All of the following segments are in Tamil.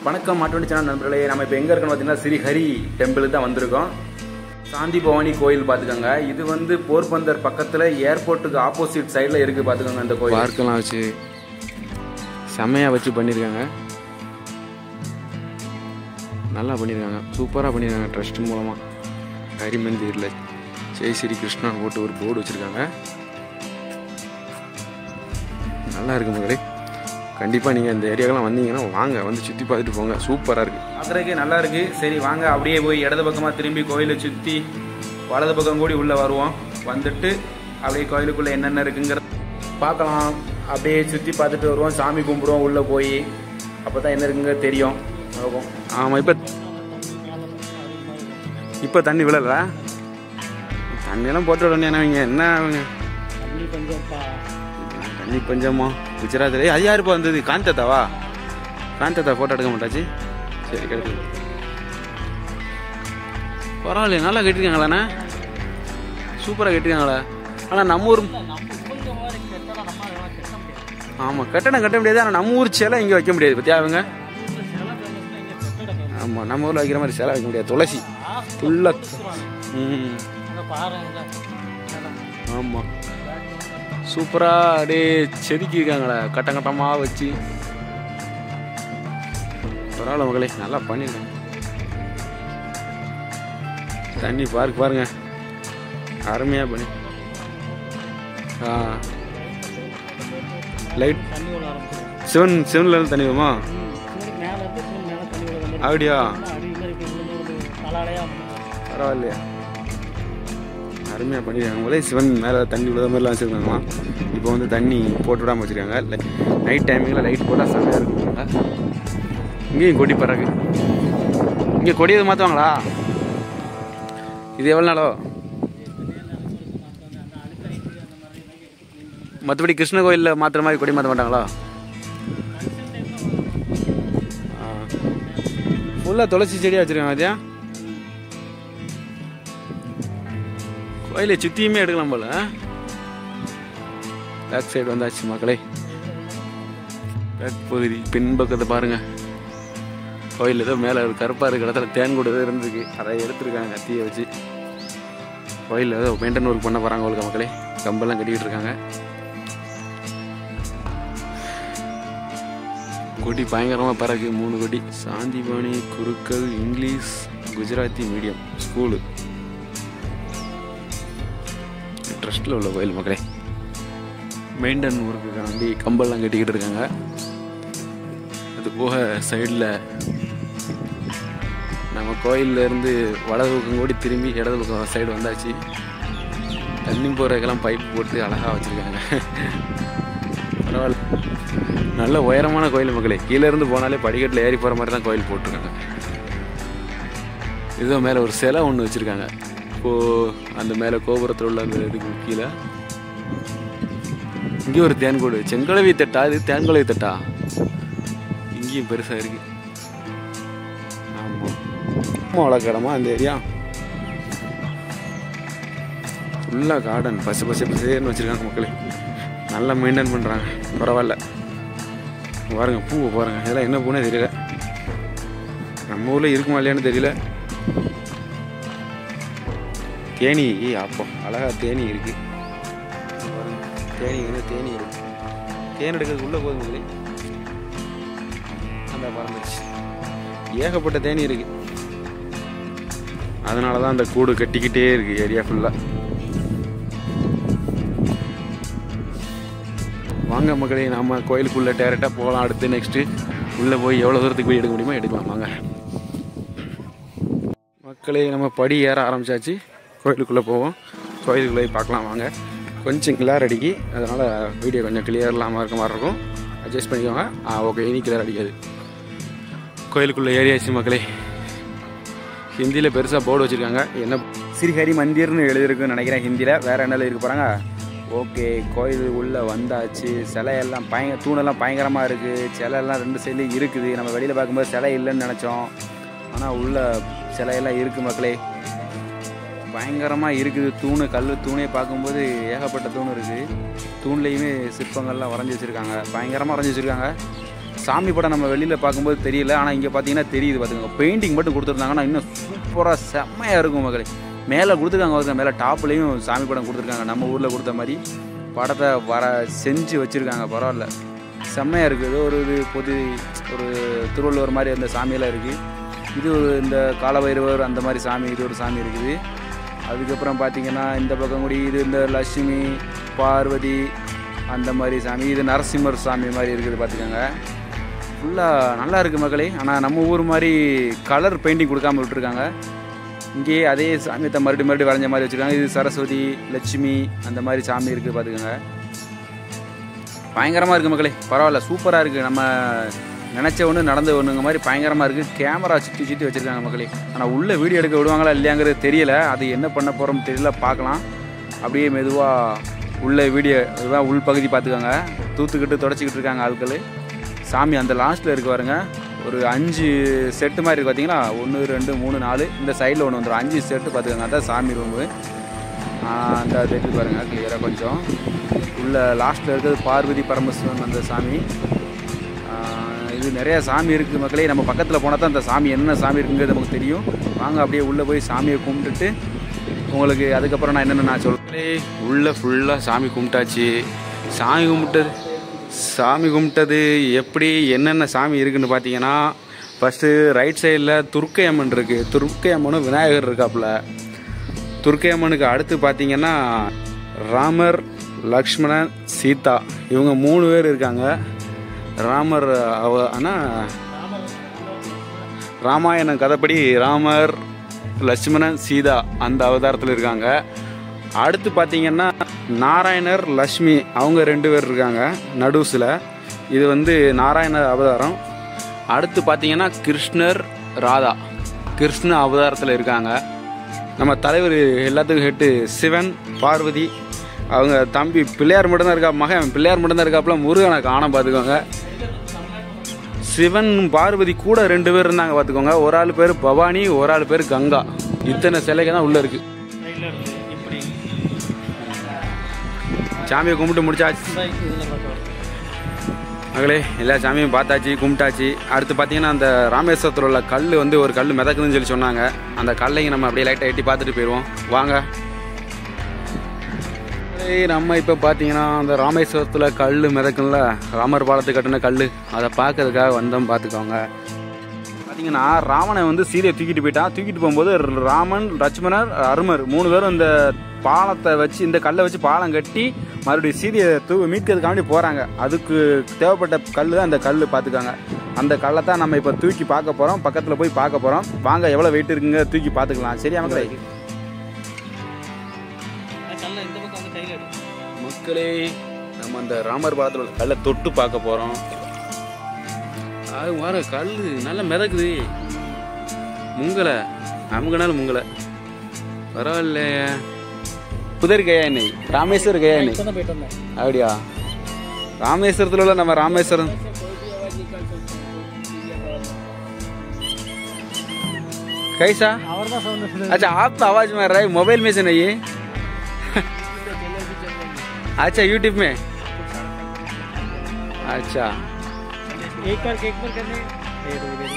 வணக்கம் மாட்டுவண்டி சேனல் நண்பர்களே நம்ம இப்போ எங்கே இருக்கோம்னு பார்த்தீங்கன்னா ஸ்ரீஹரி டெம்பிள் தான் வந்திருக்கோம் சாந்தி பவானி கோயில் பார்த்துக்கோங்க இது வந்து போர்பந்தர் பக்கத்தில் ஏர்போர்ட்டுக்கு ஆப்போசிட் சைடில் இருக்குது பார்த்துக்கோங்க இந்த கோயில் பார்க்கெல்லாம் வச்சு செம்மையாக வச்சு பண்ணியிருக்காங்க நல்லா பண்ணியிருக்காங்க சூப்பராக பண்ணியிருக்காங்க ட்ரஸ்ட் மூலமாக ஹரிமந்திரில் ஜெய் ஸ்ரீ கிருஷ்ணா போட்டு ஒரு போர்டு வச்சுருக்காங்க நல்லா இருக்கு மகளே கண்டிப்பாக நீங்கள் இந்த ஏரியாக்கெல்லாம் வந்தீங்கன்னா வாங்க வந்து சுற்றி பார்த்துட்டு போங்க சூப்பராக இருக்குது பார்க்குறதுக்கு நல்லா இருக்கு சரி வாங்க அப்படியே போய் இடது பக்கமாக திரும்பி கோயிலை சுற்றி வலது பக்கம் கூடி உள்ளே வருவோம் வந்துட்டு அப்படியே கோயிலுக்குள்ளே என்னென்ன இருக்குங்கிற பார்க்கலாம் அப்படியே சுற்றி பார்த்துட்டு வருவோம் சாமி கும்பிடுவோம் உள்ளே போய் அப்போ தான் என்ன இருக்குங்க தெரியும் ஆகும் ஆமாம் இப்போ இப்போ தண்ணி விழல தண்ணியெல்லாம் போட்டு விடணும் அவங்க என்ன அவங்க தண்ணி பஞ்சமா குஜராத்தில் ஏய், அது யாருப்பா வந்தது காந்தத்தாவா காந்தத்தா ஃபோட்டோ எடுக்க மாட்டாச்சு சரி கிடைக்கு பரவாயில்லையே நல்லா கட்டிருக்காங்களாண்ணே சூப்பராக கட்டிருக்காங்களா ஆனால் நம்ம ஊர் ஆமாம் கட்டணம் கட்ட முடியாது ஆனால் நம்ம ஊர் சிலை இங்கே வைக்க முடியாது பத்தியா அவங்க ஆமாம் நம்ம ஊரில் வைக்கிற மாதிரி சிலை வைக்க முடியாது துளசி ஃபுல்லாக ம் ஆமாம் சூப்பராக அப்படியே செதுக்கியிருக்காங்களே கட்டம் கட்டமாக வச்சு பரவாயில்ல மகளே நல்லா பண்ணிருக்காங்க தண்ணி பார்க் பாருங்க அருமையாக பண்ணி ஆ லைட் சிவன் சிவன்ல இருந்து தண்ணி வருமா அப்படியா பரவாயில்லையா அருமையாக பண்ணியிருக்காங்க போலே சிவன் மேலே தண்ணி விழுத மாதிரிலாம் வச்சுருக்காங்களாம் இப்போ வந்து தண்ணி போட்டு விடாமல் வச்சுருக்காங்க நைட் டைமிங்கில் லைட் போட்டால் செம்மையாக இருக்குங்க இங்கேயும் கொடி பறகு இங்கே கொடி எதுவும் மாற்றுவாங்களா இது எவ்வளோ நாளோ மற்றபடி கிருஷ்ண கோயிலில் மாற்றுற மாதிரி கொடி மாற்ற மாட்டாங்களா ஃபுல்லாக துளசி செடியாக வச்சுருக்காங்க மதியா கோயிலை சுற்றியுமே எடுக்கலாம் போல பேக் சைடு வந்தாச்சு மக்களே பேக் பகுதி பின்பக்கத்தை பாருங்க கோயில் ஏதோ மேலே ஒரு கருப்பாக இருக்கிற இடத்துல தேன் கூட ஏதோ இருந்திருக்கு அதை எடுத்துருக்காங்க கத்தியை வச்சு கோயில் ஏதோ மெயின்டைன் ஒர்க் பண்ண போகிறாங்க உங்களுக்கு மக்களே கம்பெல்லாம் கட்டிக்கிட்டு இருக்காங்க கொடி பயங்கரமாக பறக்கு மூணு கொடி சாந்திபாணி குருக்கள் இங்கிலீஷ் குஜராத்தி மீடியம் ஸ்கூலு ட்ரஸ்ட்டில் உள்ள கோயில் மக்களே மெயின்டைன் ஒர்க்குக்காண்டி கம்பெல்லாம் கட்டிக்கிட்டு இருக்காங்க அது போக சைடில் நம்ம கோயில்ல இருந்து வலது பக்கம் கூடி திரும்பி இடது பக்கம் சைடு வந்தாச்சு தண்ணி போகிறதுக்கெல்லாம் பைப் போட்டு அழகாக வச்சுருக்காங்க பரவாயில்ல நல்ல உயரமான கோயில் மக்களே கீழே இருந்து போனாலே படிக்கட்டில் ஏறி போகிற மாதிரி தான் கோயில் போட்டிருக்காங்க இதோ மேலே ஒரு சிலை ஒன்று வச்சுருக்காங்க இப்போ அந்த மேலே கோபுரத்தில் உள்ள அந்த இதுக்கு கீழே இங்கே ஒரு தேன்கூடு செங்கலவி தட்டா இது தேன்குழவி தட்டா இங்கேயும் பெருசாக இருக்கு ஆமாம் ஆமாம் வளர்க்கடமா அந்த ஏரியா ஃபுல்லாக கார்டன் பசு பசு பசேர்னு வச்சுருக்காங்க மக்களே நல்லா மெயின்டைன் பண்ணுறாங்க பரவாயில்ல பாருங்க பூவை பாருங்க இதெல்லாம் என்ன பூனே தெரியல நம்ம ஊரில் இருக்குமா இல்லையான்னு தெரியல தேனி ஏய் அப்போ அழகா தேனி இருக்கு பாருங்க, தேனி வந்து தேனி இருக்கு தேன் எடுக்கிறது உள்ள போகுது முதலே அந்த பறந்துச்சு ஏகப்பட்ட தேனி இருக்கு அதனால தான் அந்த கூடு கட்டிக்கிட்டே இருக்கு ஏரியா ஃபுல்லாக வாங்க மக்களே நாம கோயிலுக்குள்ளே டேரெக்டாக போகலாம் அடுத்து நெக்ஸ்ட்டு உள்ளே போய் எவ்வளோ தூரத்துக்கு போய் எடுக்க முடியுமோ எடுக்கலாம் வாங்க மக்களே நம்ம படி ஏற ஆரம்பிச்சாச்சு கோயிலுக்குள்ளே போவோம் கோயிலுக்குள்ளே போய் பார்க்கலாம் வாங்க கொஞ்சம் கிளியர் அடிக்கி அதனால் வீடியோ கொஞ்சம் கிளியர் இல்லாமல் இருக்க மாதிரி இருக்கும் அட்ஜஸ்ட் பண்ணிக்கோங்க ஆ ஓகே இனி கிளியர் அடிக்காது கோயிலுக்குள்ளே ஏறியாச்சு மக்களே ஹிந்தியில் பெருசாக போர்டு வச்சுருக்காங்க என்ன ஸ்ரீஹரி மந்திர்னு எழுதியிருக்குன்னு நினைக்கிறேன் ஹிந்தியில் வேற என்னல இருக்க போகிறாங்க ஓகே கோயில் உள்ளே வந்தாச்சு சிலையெல்லாம் பயங்க தூணெல்லாம் பயங்கரமாக இருக்குது சிலையெல்லாம் ரெண்டு சைட்லேயும் இருக்குது நம்ம வெளியில் பார்க்கும்போது சிலை இல்லைன்னு நினச்சோம் ஆனால் உள்ள சிலையெல்லாம் இருக்குது மக்களே பயங்கரமாக இருக்குது தூணு கல் தூணே பார்க்கும்போது ஏகப்பட்ட தூண் இருக்குது தூண்லேயுமே சிற்பங்கள்லாம் வரைஞ்சி வச்சுருக்காங்க பயங்கரமாக வரைஞ்சி வச்சுருக்காங்க சாமி படம் நம்ம வெளியில் பார்க்கும்போது தெரியல ஆனால் இங்கே பார்த்தீங்கன்னா தெரியுது பார்த்துக்கோங்க பெயிண்டிங் மட்டும் கொடுத்துருந்தாங்கன்னா இன்னும் சூப்பராக செம்மையாக இருக்கும் மகளே மேலே கொடுத்துருக்காங்க ஒருத்தர் மேலே டாப்லேயும் சாமி படம் கொடுத்துருக்காங்க நம்ம ஊரில் கொடுத்த மாதிரி படத்தை வர செஞ்சு வச்சுருக்காங்க பரவாயில்ல செம்மையாக இருக்குது ஏதோ ஒரு இது பொது ஒரு திருவள்ளுவர் மாதிரி அந்த சாமியெல்லாம் இருக்குது இது ஒரு இந்த காலபைரவர் அந்த மாதிரி சாமி இது ஒரு சாமி இருக்குது அதுக்கப்புறம் பார்த்தீங்கன்னா இந்த பக்கம் கூடி இது இந்த லட்சுமி பார்வதி அந்த மாதிரி சாமி இது நரசிம்மர் சாமி மாதிரி இருக்குது பார்த்துக்கோங்க ஃபுல்லாக நல்லா இருக்குது மக்களே ஆனால் நம்ம ஊர் மாதிரி கலர் பெயிண்டிங் கொடுக்காம விட்டுருக்காங்க இங்கேயே அதே சாமியத்தை மறுபடியும் மறுபடியும் வரைஞ்ச மாதிரி வச்சுருக்காங்க இது சரஸ்வதி லட்சுமி அந்த மாதிரி சாமி இருக்குது பார்த்துக்கோங்க பயங்கரமாக இருக்குது மக்களே பரவாயில்ல சூப்பராக இருக்குது நம்ம நினச்ச ஒன்று நடந்த ஒன்றுங்க மாதிரி பயங்கரமாக இருக்குது கேமரா சுற்றி சுற்றி வச்சுருக்காங்க மக்களே ஆனால் உள்ளே வீடியோ எடுக்க விடுவாங்களா இல்லையாங்கிறது தெரியல அது என்ன பண்ண போகிறோம் தெரியல பார்க்கலாம் அப்படியே மெதுவாக உள்ள வீடியோ இதுதான் உள் பகுதி பார்த்துக்கோங்க தூத்துக்கிட்டு தொடச்சிக்கிட்டு இருக்காங்க ஆட்கள் சாமி அந்த லாஸ்ட்டில் இருக்கு பாருங்க ஒரு அஞ்சு செட்டு மாதிரி இருக்கு பார்த்தீங்களா ஒன்று ரெண்டு மூணு நாலு இந்த சைடில் ஒன்று வந்துடும் அஞ்சு செட்டு பார்த்துக்கோங்க அதான் சாமி ரூமு அந்த தெரிஞ்சு பாருங்கள் கிளியராக கொஞ்சம் உள்ள லாஸ்ட்டில் இருக்கிறது பார்வதி பரமசிவன் அந்த சாமி ஆஹ் இது நிறைய சாமி இருக்குது மக்களே நம்ம பக்கத்தில் போனால் தான் அந்த சாமி என்ன சாமி இருக்குங்கிறது நமக்கு தெரியும் வாங்க அப்படியே உள்ளே போய் சாமியை கும்பிட்டுட்டு உங்களுக்கு அதுக்கப்புறம் நான் என்னென்ன நான் சொல்கிறேன் உள்ளே ஃபுல்லாக சாமி கும்பிட்டாச்சு சாமி கும்பிட்டது சாமி கும்பிட்டது எப்படி என்னென்ன சாமி இருக்குன்னு பார்த்தீங்கன்னா ஃபஸ்ட்டு ரைட் சைடில் துர்க்கை அம்மன் இருக்குது துர்க்கை அம்மனும் விநாயகர் இருக்காப்புல துர்க்கை அம்மனுக்கு அடுத்து பார்த்தீங்கன்னா ராமர் லக்ஷ்மணன் சீதா இவங்க மூணு பேர் இருக்காங்க ராமர் அவ ஆனால் ராமாயணம் கதைப்படி ராமர் லட்சுமணன் சீதா அந்த அவதாரத்தில் இருக்காங்க அடுத்து பார்த்தீங்கன்னா நாராயணர் லக்ஷ்மி அவங்க ரெண்டு பேர் இருக்காங்க நடுசில் இது வந்து நாராயணர் அவதாரம் அடுத்து பார்த்தீங்கன்னா கிருஷ்ணர் ராதா கிருஷ்ண அவதாரத்தில் இருக்காங்க நம்ம தலைவர் எல்லாத்துக்கும் ஹெட்டு சிவன் பார்வதி அவங்க தம்பி பிள்ளையார் மட்டும்தான் இருக்கா மகன் பிள்ளையார் மட்டும்தான் இருக்காப்புல முருகனை காண பார்த்துக்கோங்க சிவன் பார்வதி கூட ரெண்டு பேர் இருந்தாங்க பார்த்துக்கோங்க ஒரு ஆள் பேர் பவானி ஒரு ஆள் பேர் கங்கா இத்தனை சிலைங்க தான் உள்ள இருக்கு சாமியை கும்பிட்டு முடிச்சாச்சு மகளே எல்லா சாமியும் பார்த்தாச்சு கும்பிட்டாச்சு அடுத்து பார்த்தீங்கன்னா அந்த ராமேஸ்வரத்தில் உள்ள கல் வந்து ஒரு கல் மிதக்குதுன்னு சொல்லி சொன்னாங்க அந்த கல்லையும் நம்ம அப்படியே லைட்டாக எட்டி பார்த்துட்டு போயிடுவோம் வாங்க ஏய், நம்ம இப்போ பார்த்தீங்கன்னா அந்த ராமேஸ்வரத்தில் கல் மிதக்கும்ல ராமர் பாலத்து கட்டின கல் அதை பார்க்கறதுக்காக வந்தோம் பார்த்துக்கோங்க பார்த்தீங்கன்னா ராவணன் வந்து சீதையை தூக்கிட்டு போயிட்டான் தூக்கிட்டு போகும்போது ராமன் லட்சுமணர் அருமர் மூணு பேரும் இந்த பாலத்தை வச்சு இந்த கல்லை வச்சு பாலம் கட்டி மறுபடியும் சீதையை தூ மீட்கிறதுக்காண்டி போகிறாங்க அதுக்கு தேவைப்பட்ட கல் தான் அந்த கல் பார்த்துக்காங்க அந்த கல்லை தான் நம்ம இப்போ தூக்கி பார்க்க போகிறோம் பக்கத்தில் போய் பார்க்க போகிறோம் வாங்க எவ்வளோ வெயிட் இருக்குங்க தூக்கி பார்த்துக்கலாம் சரியா மக்களே மக்களே நம்ம அந்த ராமர் பாலத்தில் உள்ள கல்லை தொட்டு பார்க்க போகிறோம் அது வர கல் நல்லா மிதக்குது முங்கலை அமுகனாலும் முங்கலை பரவாயில்லையே புதர் கையா என்னை ராமேஸ்வர் கையா என்னை அப்படியா ராமேஸ்வரத்தில் உள்ள நம்ம ராமேஸ்வரம் कैसा अच्छा आप तो आवाज मार रहा है मोबाइल में से नहीं है अच्छा यूट्यूब में अच्छा एक बार एक बार करने ये दो दे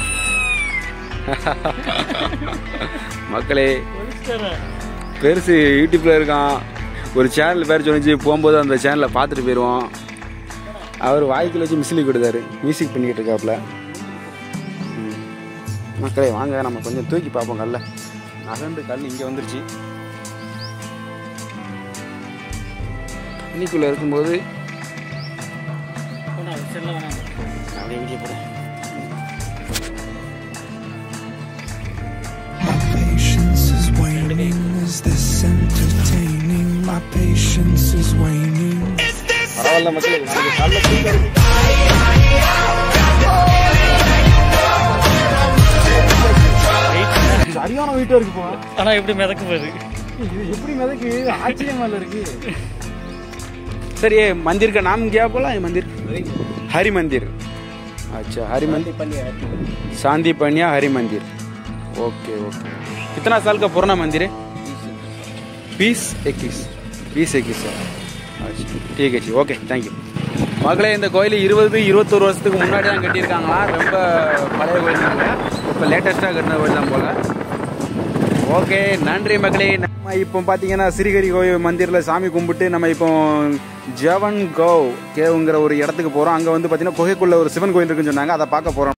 மக்களே पुलिस कर रहा है பெருசு யூடியூப்ல இருக்கான் ஒரு சேனல் பேர் சொன்னிச்சு போகும்போது அந்த சேனலை பார்த்துட்டு போயிடுவோம் அவர் வாய்க்குள்ள வச்சு மிஸ்லி கொடுத்தாரு மியூசிக் பண்ணிக்கிட்டு இருக்காப்புல ம். மக்களே வாங்க நம்ம கொஞ்சம் தூக்கி பார்ப்போம் கல்ல நகண்டு கல் இங்கே வந்துருச்சு இன்னைக்குள்ள இருக்கும்போது होना चलना होना அப்படியே வீடியோ போடுறேன் patience is waning. Is this entertaining? My patience is waning. பரவாயில்ல மக்களே நாளைக்கு காலைல தூக்கம் இருக்கு. சரியான வெயிட்டாக இருக்கு போ ஆனா எப்படி மிதக்க போகுது இது எப்படி மிதக்கு ஆச்சரியமா இருக்கு सर ये मंदिर का नाम क्या बोला ये मंदिर हरि मंदिर अच्छा हरि मंदिर शांति पनिया हरि मंदिर ओके ओके कितना साल का पुराना मंदिर है बीस इक्कीस बीस इक्कीस साल अच्छा ठीक है जी ओके थैंक यू மக்களே இந்த கோயில் இருபது இருபத்தொரு வருஷத்துக்கு முன்னாடி தான் கட்டியிருக்காங்களாம் ரொம்ப பழைய கோயில் தாங்க இப்போ லேட்டஸ்ட்டாக கட்டின கோயில் தான் போல் ஓகே நன்றி மக்களே நம்ம இப்போ பார்த்தீங்கன்னா ஸ்ரீஹரி கோயில் மந்திரில் சாமி கும்பிட்டு நம்ம இப்போ ஜவன் கோ கேவுங்கிற ஒரு இடத்துக்கு போகிறோம் அங்கே வந்து பார்த்தீங்கன்னா குகைக்குள்ள ஒரு சிவன் கோயில் இருக்குன்னு சொன்னாங்க அதை பார்க்க போகிறோம்